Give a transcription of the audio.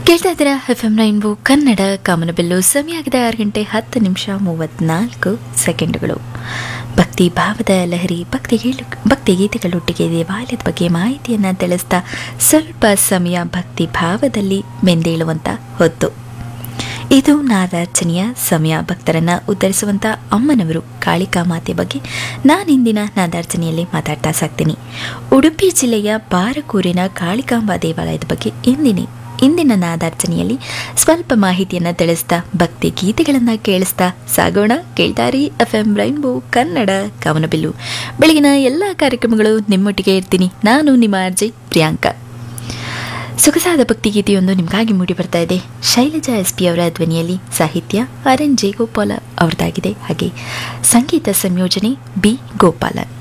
ಕೇಳ್ತಾ ಇದ್ದೀರಾ F M rainbow Kannada ಕಾಮನಬಿಲ್ಲು ಸಮಯ ಆಗಿದೆ ಆರು ಗಂಟೆ ಹತ್ತು ನಿಮಿಷ ಮೂವತ್ನಾಲ್ಕು ಸೆಕೆಂಡುಗಳು ಭಕ್ತಿ ಭಾವದ ಲಹರಿ ಭಕ್ತಿ ಗೀಳು ಭಕ್ತಿ ಗೀತೆಗಳೊಟ್ಟಿಗೆ ದೇವಾಲಯದ ಬಗ್ಗೆ ಮಾಹಿತಿಯನ್ನು ತಿಳಿಸ್ತಾ ಸ್ವಲ್ಪ ಸಮಯ ಭಕ್ತಿ ಭಾವದಲ್ಲಿ ಮೆಂದೇಳುವಂಥ ಹೊತ್ತು ಇದು ನಾದಾರ್ಚನೆಯ ಸಮಯ ಭಕ್ತರನ್ನ ಉದ್ಧರಿಸುವಂತ ಅಮ್ಮನವರು ಕಾಳಿಕಾ ಮಾತೆ ಬಗ್ಗೆ ನಾನಿಂದಿನ ನಾದಾರ್ಚನೆಯಲ್ಲಿ ಮಾತಾಡ್ತಾ ಸಾಕ್ತೀನಿ ಉಡುಪಿ ಜಿಲ್ಲೆಯ ಬಾರಕೂರಿನ ಕಾಳಿಕಾಂಬಾ ದೇವಾಲಯದ ಬಗ್ಗೆ ಇಂದಿನ ಇಂದಿನ ನಾದಾರ್ಚನೆಯಲ್ಲಿ ಸ್ವಲ್ಪ ಮಾಹಿತಿಯನ್ನು ತಿಳಿಸ್ತಾ ಭಕ್ತಿ ಗೀತೆಗಳನ್ನು ಕೇಳಿಸ್ತಾ ಸಾಗೋಣ ಕೇಳ್ತಾರಿ ಎಫ್ ಎಂ ರೈನ್ಬೋ ಕನ್ನಡ ಕವನಬಿಲ್ಲು ಬೆಳಗಿನ ಎಲ್ಲ ಕಾರ್ಯಕ್ರಮಗಳು ನಿಮ್ಮೊಟ್ಟಿಗೆ ಇರ್ತೀನಿ ನಾನು ನಿಮ್ಮ ಅರ್ಜಿ ಪ್ರಿಯಾಂಕಾ ಸೊಗಸಾದ ಭಕ್ತಿಗೀತೆಯೊಂದು ನಿಮಗಾಗಿ ಮೂಡಿ ಬರ್ತಾ ಇದೆ ಶೈಲಜಾ ಎಸ್ ಪಿ ಅವರ ಧ್ವನಿಯಲ್ಲಿ ಸಾಹಿತ್ಯ ಆರ್ ಎನ್ ಜೆ ಗೋಪಾಲ ಅವರದಾಗಿದೆ ಹಾಗೆ ಸಂಗೀತ ಸಂಯೋಜನೆ ಬಿ ಗೋಪಾಲನ್